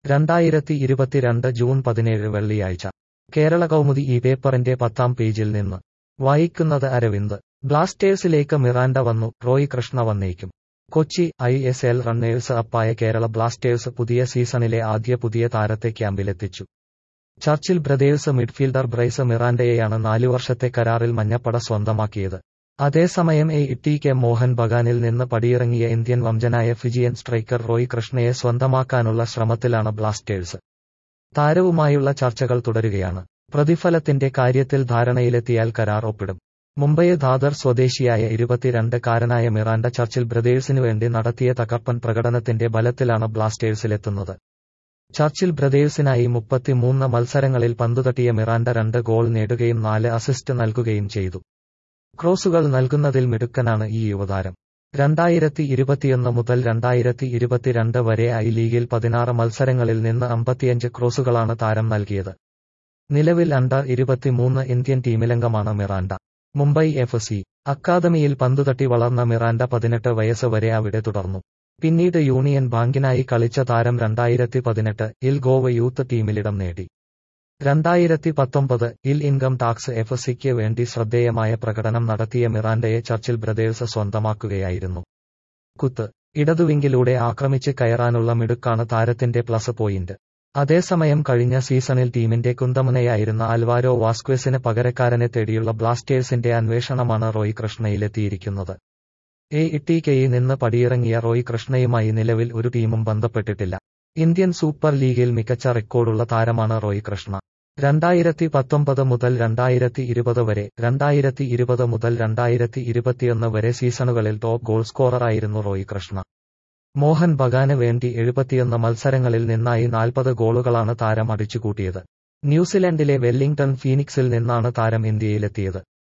രണ്ടായിരത്തി ഇരുപത്തിരണ്ട് ജൂൺ പതിനേഴ് വെള്ളിയാഴ്ച കേരള കൗമുദി ഈ പേപ്പറിന്റെ പത്താം പേജിൽ നിന്ന് വായിക്കുന്നത് അരവിന്ദ് ബ്ലാസ്റ്റേഴ്സിലേക്ക് മിറാൻഡ വന്നു റോയ് കൃഷ്ണ വന്നേക്കും Kochi I S L runners up Kerala Blasters പുതിയ സീസണിലെ ആദ്യ പുതിയ താരത്തെ ക്യാമ്പിലെത്തിച്ചു ചർച്ചിൽ ബ്രദേഴ്സ് മിഡ്ഫീൽഡർ ബ്രൈസ് മിറാൻഡയെയാണ് നാലു വർഷത്തെ കരാറിൽ മഞ്ഞപ്പട സ്വന്തമാക്കിയത് അതേസമയം എ ടി കെ മോഹൻ ബഗാനിൽ നിന്ന് പടിയിറങ്ങിയ ഇന്ത്യൻ വംശനായ ഫിജിയൻ സ്ട്രൈക്കർ റോയ് കൃഷ്ണയെ സ്വന്തമാക്കാനുള്ള ശ്രമത്തിലാണ് ബ്ലാസ്റ്റേഴ്സ് താരവുമായുള്ള ചർച്ചകൾ തുടരുകയാണ് പ്രതിഫലത്തിന്റെ കാര്യത്തിൽ ധാരണയിലെത്തിയാൽ കരാർ ഒപ്പിടും മുംബൈ ദാദർ സ്വദേശിയായ ഇരുപത്തിരണ്ട് കാരനായ മിറാൻഡ ചർച്ചിൽ ബ്രദേഴ്സിനു വേണ്ടി നടത്തിയ തകർപ്പൻ പ്രകടനത്തിന്റെ ബലത്തിലാണ് ബ്ലാസ്റ്റേഴ്സിലെത്തുന്നത് ചർച്ചിൽ ബ്രദേഴ്സിനായി മുപ്പത്തിമൂന്ന് മത്സരങ്ങളിൽ പന്തുതട്ടിയ മിറാൻഡ രണ്ട് ഗോൾ നേടുകയും നാല് അസിസ്റ്റ് നൽകുകയും ചെയ്തു ക്രോസുകൾ നൽകുന്നതിൽ മിടുക്കനാണ് ഈ യുവതാരം രണ്ടായിരത്തി ഇരുപത്തിയൊന്ന് മുതൽ രണ്ടായിരത്തി ഇരുപത്തിരണ്ട് വരെ ഐ ലീഗിൽ പതിനാറ് മത്സരങ്ങളിൽ നിന്ന് അമ്പത്തിയഞ്ച് ക്രോസുകളാണ് താരം നൽകിയത് നിലവിൽ അണ്ടർ ഇരുപത്തിമൂന്ന് ഇന്ത്യൻ ടീമിലംഗമാണ് മിറാൻഡ മുംബൈ എഫ് സി അക്കാദമിയിൽ പന്തുതട്ടി വളർന്ന മിറാൻഡ പതിനെട്ട് വയസ്സ് വരെ അവിടെ തുടർന്നു പിന്നീട് യൂണിയൻ ബാങ്കിനായി കളിച്ച താരം രണ്ടായിരത്തി പതിനെട്ട് ഇൽ ഗോവ യൂത്ത് ടീമിലിടം നേടി രണ്ടായിരത്തി പത്തൊമ്പത് ഇൽ ഇൻകം ടാക്സ് എഫ് സിക്ക് വേണ്ടി ശ്രദ്ധേയമായ പ്രകടനം നടത്തിയ മിറാൻഡയെ ചർച്ചിൽ ബ്രദേഴ്സ് സ്വന്തമാക്കുകയായിരുന്നു കുത്ത് ഇടതുവിങ്കിലൂടെ ആക്രമിച്ച് കയറാനുള്ള മിടുക്കാണ് താരത്തിന്റെ പ്ലസ് പോയിന്റ് അതേസമയം കഴിഞ്ഞ സീസണിൽ ടീമിന്റെ കുന്തമുനയായിരുന്ന അൽവാരോ വാസ്ക്വസിന് പകരക്കാരനെ തേടിയുള്ള ബ്ലാസ്റ്റേഴ്സിന്റെ അന്വേഷണമാണ് റോയ് കൃഷ്ണയിലെത്തിയിരിക്കുന്നത് എ ടി കെയിൽ നിന്ന് പടിയിറങ്ങിയ റോയ് കൃഷ്ണയുമായി നിലവിൽ ഒരു ടീമും ബന്ധപ്പെട്ടിട്ടില്ല ഇന്ത്യൻ സൂപ്പർ ലീഗിൽ മികച്ച റെക്കോർഡുള്ള താരമാണ് റോയ് കൃഷ്ണ രണ്ടായിരത്തി പത്തൊമ്പത് മുതൽ രണ്ടായിരത്തി ഇരുപത് വരെ രണ്ടായിരത്തി ഇരുപത് മുതൽ രണ്ടായിരത്തി ഇരുപത്തിയൊന്ന് വരെ സീസണുകളിൽ ടോപ്പ് ഗോൾ സ്കോററായിരുന്നു റോയ് കൃഷ്ണ മോഹൻ ബഗാന് വേണ്ടി എഴുപത്തിയൊന്ന് മത്സരങ്ങളിൽ നിന്നായി നാൽപ്പത് ഗോളുകളാണ് താരം അടിച്ചുകൂട്ടിയത് ന്യൂസിലൻഡിലെ വെല്ലിംഗ്ടൺ ഫീനിക്സിൽ നിന്നാണ് താരം ഇന്ത്യയിലെത്തിയത്